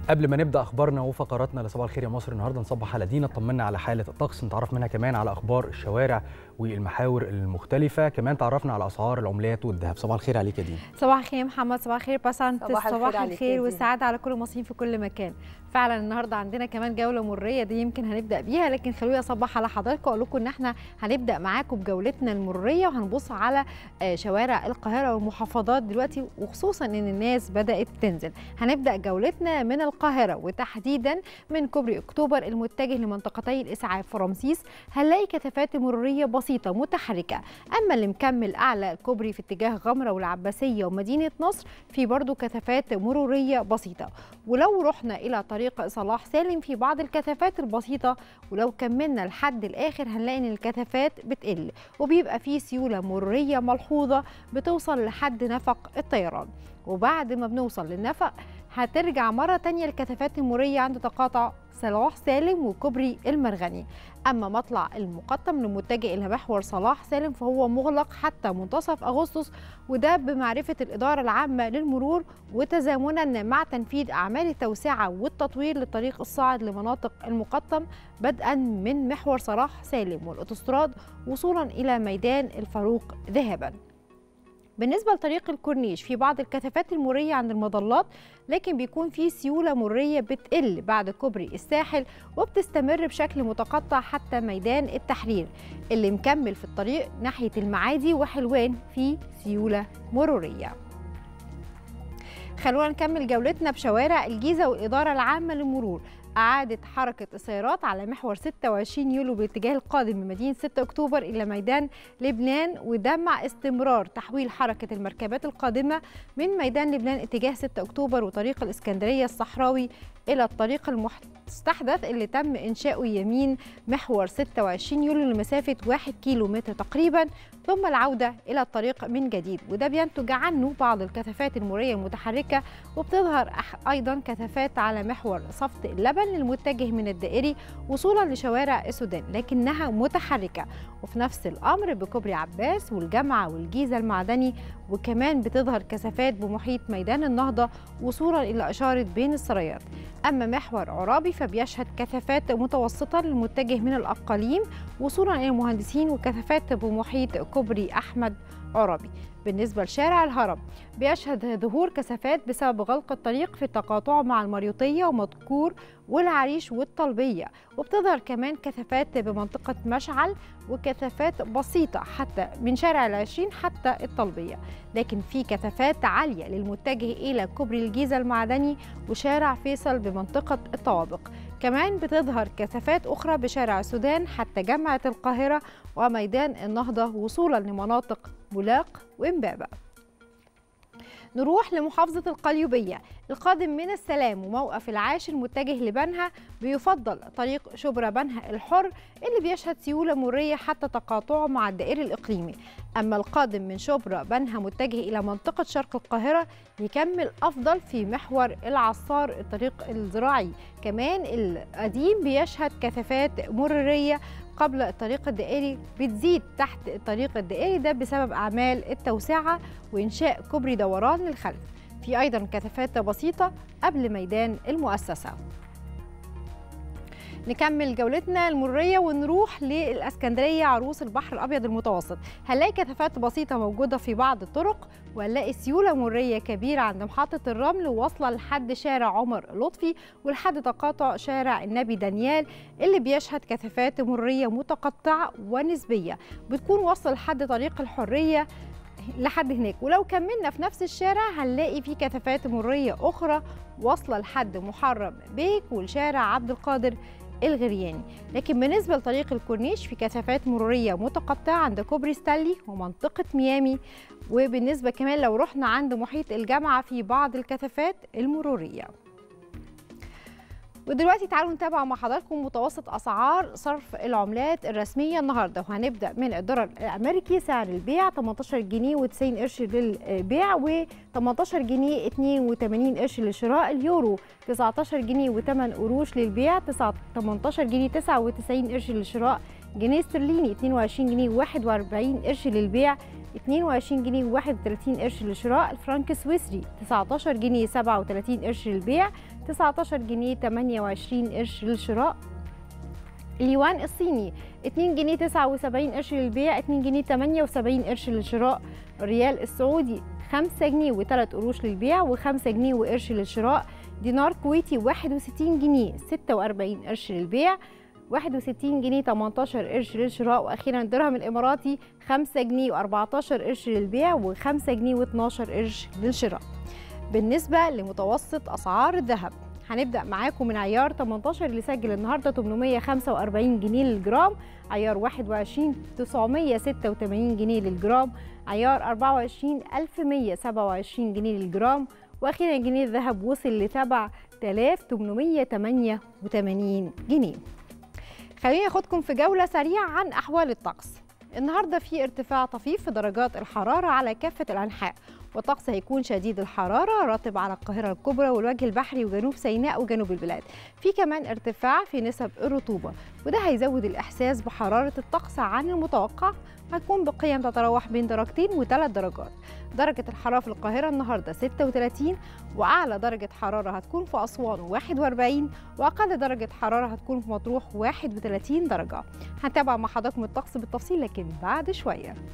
قبل ما نبدا اخبارنا وفقراتنا لصباح الخير يا مصر النهارده نصبح على دينا طمنا على حاله الطقس نتعرف منها كمان على اخبار الشوارع والمحاور المختلفه كمان تعرفنا على اسعار العملات والذهب صباح الخير عليك يا دينا صباح الخير محمد صباح الخير بسنت صباح الخير صباح عليك يا الخير دينا. والسعاده على كل المصريين في كل مكان فعلا النهارده عندنا كمان جوله مريه دي يمكن هنبدا بيها لكن خلوني اصبح على حضراتكم واقول لكم ان احنا هنبدا معاكم بجولتنا المريه وهنبص على آه، شوارع القاهره والمحافظات دلوقتي وخصوصا ان الناس بدات تنزل هنبدا جولتنا من القاهره وتحديدا من كوبري اكتوبر المتجه لمنطقتي الاسعاف ورمسيس هنلاقي كثافات مروريه بسيطه متحركه اما اللي مكمل اعلى الكوبري في اتجاه غمره والعباسيه ومدينه نصر في برضو كثافات مروريه بسيطه ولو رحنا الى طريق صلاح سالم في بعض الكثافات البسيطه ولو كملنا لحد الاخر هنلاقي ان الكثافات بتقل وبيبقى في سيوله مروريه ملحوظه بتوصل لحد نفق الطيران وبعد ما بنوصل للنفق هترجع مرة تانية الكثافات المرورية عند تقاطع صلاح سالم وكوبري المرغني أما مطلع المقطم المتجه إلى محور صلاح سالم فهو مغلق حتى منتصف أغسطس وده بمعرفة الإدارة العامة للمرور وتزامنا مع تنفيذ أعمال التوسعة والتطوير للطريق الصاعد لمناطق المقطم بدءا من محور صلاح سالم والأوتوستراد وصولا إلى ميدان الفاروق ذهبا بالنسبة لطريق الكورنيش في بعض الكثافات المرية عند المظلات لكن بيكون في سيولة مرية بتقل بعد كوبري الساحل وبتستمر بشكل متقطع حتى ميدان التحرير اللي مكمل في الطريق ناحية المعادي وحلوان في سيولة مرورية خلونا نكمل جولتنا بشوارع الجيزة والإدارة العامة للمرور أعادت حركة السيارات على محور 26 يوليو باتجاه القادم من مدينة 6 أكتوبر إلى ميدان لبنان وده مع استمرار تحويل حركة المركبات القادمة من ميدان لبنان اتجاه 6 أكتوبر وطريق الإسكندرية الصحراوي إلى الطريق المستحدث اللي تم إنشاؤه يمين محور 26 يوليو لمسافة 1 كيلو متر تقريبا ثم العودة إلى الطريق من جديد وده بينتج عنه بعض الكثافات المرورية المتحركة وبتظهر أح- أيضا كثافات على محور صفت اللبن المتجه من الدائري وصولا لشوارع السودان لكنها متحركة وفي نفس الأمر بكوبري عباس والجامعة والجيزة المعدني وكمان بتظهر كثافات بمحيط ميدان النهضة وصولا إلى إشارة بين السرايات أما محور عرابي فبيشهد كثافات متوسطة للمتجه من الأقاليم وصولا إلى المهندسين وكثافات بمحيط كوبري أحمد عرابي بالنسبة لشارع الهرم بيشهد ظهور كثافات بسبب غلق الطريق في التقاطع مع المريوطية ومذكور والعريش والطلبية وبتظهر كمان كثافات بمنطقة مشعل وكثافات بسيطة حتى من شارع العشرين حتى الطلبية لكن في كثافات عالية للمتجه إلى كوبري الجيزة المعدني وشارع فيصل بمنطقة الطوابق كمان بتظهر كثافات أخرى بشارع السودان حتى جامعة القاهرة وميدان النهضة وصولا لمناطق بولاق وإمبابة نروح لمحافظة القليوبية القادم من السلام وموقف العاشر متجه لبنها بيفضل طريق شبرا بنها الحر اللي بيشهد سيولة مرية حتى تقاطعه مع الدائري الإقليمي أما القادم من شبرا بنها متجه إلى منطقة شرق القاهرة يكمل أفضل في محور العصار الطريق الزراعي كمان القديم بيشهد كثافات مرورية قبل الطريق الدائري بتزيد تحت الطريق الدائري ده بسبب أعمال التوسعة وإنشاء كوبري دوران للخلف في أيضا كثافات بسيطة قبل ميدان المؤسسة نكمل جولتنا المرية ونروح للإسكندرية عروس البحر الأبيض المتوسط هنلاقي كثافات بسيطة موجودة في بعض الطرق وهنلاقي سيولة مرية كبيرة عند محطة الرمل واصلة لحد شارع عمر لطفي ولحد تقاطع شارع النبي دانيال اللي بيشهد كثافات مرية متقطعة ونسبية بتكون واصلة لحد طريق الحرية لحد هناك ولو كملنا في نفس الشارع هنلاقي في كثافات مرية أخرى واصلة لحد محرم بيك والشارع عبد القادر الغرياني لكن بالنسبة لطريق الكورنيش في كثافات مرورية متقطعة عند كوبري ستانلي ومنطقة ميامي وبالنسبة كمان لو رحنا عند محيط الجامعة في بعض الكثافات المرورية ودلوقتي تعالوا نتابع مع حضراتكم متوسط اسعار صرف العملات الرسميه النهارده وهنبدا من الدولار الامريكي سعر البيع 18 جنيه و90 قرش للبيع و18 جنيه 82 قرش للشراء اليورو 19 جنيه و8 قروش للبيع 18 جنيه 99 قرش للشراء جنيه استرليني 22 جنيه 41 قرش للبيع 22 جنيه و31 قرش للشراء الفرنك السويسري 19 جنيه 37 قرش للبيع 19 جنيه 28 قرش للشراء اليوان الصيني 2 جنيه 79 قرش للبيع 2 جنيه 78 قرش للشراء الريال السعودي 5 جنيه و3 قروش للبيع و5 جنيه وقرش للشراء دينار كويتي 61 جنيه 46 قرش للبيع 61 جنيه 18 قرش للشراء واخيرا الدرهم الاماراتي 5 جنيه و14 قرش للبيع و5 جنيه و12 قرش للشراء بالنسبه لمتوسط اسعار الذهب هنبدا معاكم من عيار 18 اللي سجل النهارده 845 جنيه للجرام عيار 21 986 جنيه للجرام عيار 24 1127 جنيه للجرام واخيرا جنيه الذهب وصل ل 7888 جنيه خليني اخدكم في جوله سريعه عن احوال الطقس النهارده في ارتفاع طفيف في درجات الحراره على كافه الانحاء والطقس هيكون شديد الحراره رطب على القاهره الكبرى والوجه البحري وجنوب سيناء وجنوب البلاد في كمان ارتفاع في نسب الرطوبه وده هيزود الاحساس بحراره الطقس عن المتوقع هتكون بقيم تتراوح بين درجتين وثلاث درجات درجة الحرارة في القاهرة النهاردة 36 وأعلى درجة حرارة هتكون في أسوان 41 وأقل درجة حرارة هتكون في مطروح 31 درجة هنتابع مع حضراتكم الطقس بالتفصيل لكن بعد شوية